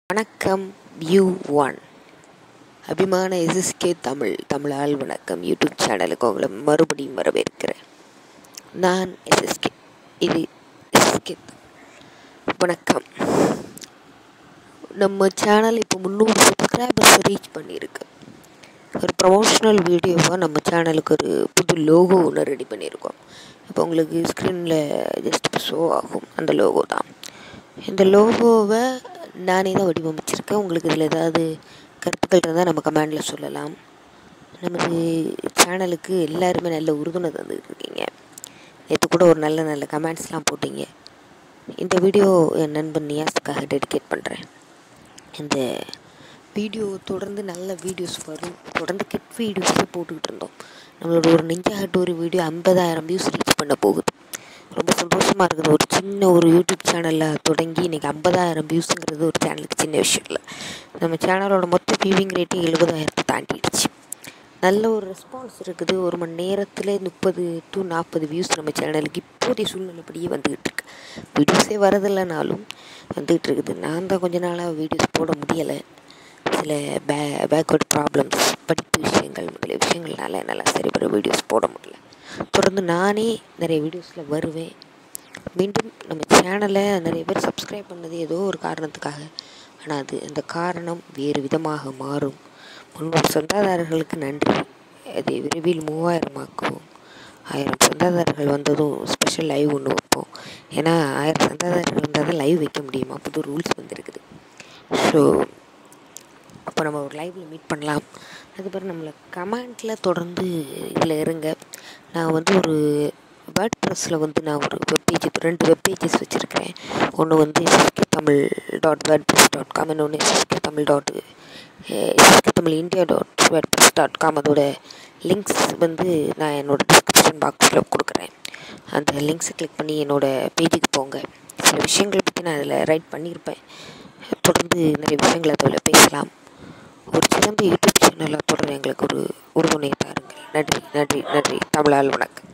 வணக்கம் வியூ ஒன் அபிமான எஸ்எஸ்கே தமிழ் தமிழால் வணக்கம் யூடியூப் சேனலுக்கு உங்களை மறுபடியும் வரவேற்கிறேன் நான் எஸ்எஸ்கே இது எஸ்எஸ்கே வணக்கம் நம்ம சேனல் இப்போ முந்நூறு சப்ஸ்கிரைபர்ஸ் ரீச் பண்ணியிருக்கு ஒரு ப்ரமோஷனல் வீடியோவாக நம்ம சேனலுக்கு ஒரு புது லோகோ ஒன்று ரெடி பண்ணியிருக்கோம் இப்போ உங்களுக்கு ஸ்க்ரீனில் ஜஸ்ட் ஷோ ஆகும் அந்த லோகோ தான் இந்த லோகோவை நானே தான் வடிவமைச்சிருக்கேன் உங்களுக்கு இதில் ஏதாவது கருத்துக்கள் இருந்தால் நம்ம கமெண்டில் சொல்லலாம் நமது சேனலுக்கு எல்லாருமே நல்ல உறுதுணை தந்துட்டு இருக்கீங்க நேற்று கூட ஒரு நல்ல நல்ல கமெண்ட்ஸ்லாம் போட்டீங்க இந்த வீடியோ என் நண்பன் நியாஸுக்காக டெடிகேட் பண்ணுறேன் இந்த வீடியோ தொடர்ந்து நல்ல வீடியோஸ் வரும் தொடர்ந்து கிட் வீடியோஸே போட்டுக்கிட்டு இருந்தோம் நம்மளோட ஒரு நெஞ்சாகட்டு ஒரு வீடியோ ஐம்பதாயிரம் வியூஸ் ரீச் பண்ண போகுது ரொம்ப சந்தோஷமாக இருக்குது ஒரு சின்ன ஒரு யூடியூப் சேனலில் தொடங்கி இன்றைக்கி ஐம்பதாயிரம் வியூஸுங்கிறது ஒரு சேனலுக்கு சின்ன விஷயம் இல்லை நம்ம சேனலோட மொத்த வியூவிங் ரேட்டு எழுபதாயிரத்தை தாண்டிடுச்சு நல்ல ஒரு ரெஸ்பான்ஸ் இருக்குது ஒரு மணி நேரத்தில் முப்பது டு நாற்பது வியூஸ் நம்ம சேனலுக்கு இப்போதைய சூழ்நிலைப்படியே வந்துக்கிட்டு இருக்கு வீடியோஸே வரதில்லைனாலும் வந்துகிட்டு இருக்குது நான் தான் கொஞ்ச நாளாக வீடியோஸ் போட முடியலை சில பே பேக்வர்ட் ப்ராப்ளம்ஸ் படிப்பு விஷயங்கள் முதலிய விஷயங்கள்னால என்னால் சரிபட வீடியோஸ் போட முடியல தொடர்ந்து நானே நிறைய வீடியோஸில் வருவேன் மீண்டும் நம்ம சேனலை நிறைய பேர் சப்ஸ்கிரைப் பண்ணது ஏதோ ஒரு காரணத்துக்காக ஆனால் அது அந்த காரணம் வேறு விதமாக மாறும் முன்னூறு சொந்ததாரர்களுக்கு நன்றி அதை விரைவில் மூவாயிரமாக்குவோம் ஆயிரம் சொந்ததாரர்கள் வந்ததும் ஸ்பெஷல் லைவ் ஒன்று வைப்போம் ஏன்னா ஆயிரம் சொந்ததாரர்கள் இருந்தால் தான் லைவ் வைக்க முடியுமா புது ரூல்ஸ் வந்துருக்குது ஸோ அப்போ நம்ம ஒரு லைவில் மீட் பண்ணலாம் அதுக்கப்புறம் நம்மளை கமெண்ட்டில் தொடர்ந்து இதில் இருங்க நான் வந்து ஒரு வேர்ட் ப்ரெஸ்ஸில் வந்து நான் ஒரு வெப்பேஜ் ரெண்டு வெப்பேஜஸ் வச்சுருக்கிறேன் ஒன்று வந்து SSK Tamil dot WordPress dot com இன்னொன்று SSK Tamil dot SSK Tamil India dot WordPress dot com அதோட லிங்க்ஸ் வந்து நான் என்னோடய டிஸ்கிரிப்ஷன் பாக்ஸில் கொடுக்குறேன் அந்த லிங்க்ஸை கிளிக் பண்ணி என்னோடய பேஜுக்கு போங்க சில விஷயங்கள் பற்றி நான் அதில் ரைட் பண்ணியிருப்பேன் தொடர்ந்து நிறைய விஷயங்களை அதில் பேசலாம் ஒரு சிறந்த யூடியூப் சேனலாக தொடர எங்களுக்கு ஒரு உறுதுணையை தாருங்கள் நன்றி நன்றி நன்றி தமிழால் வணக்கம்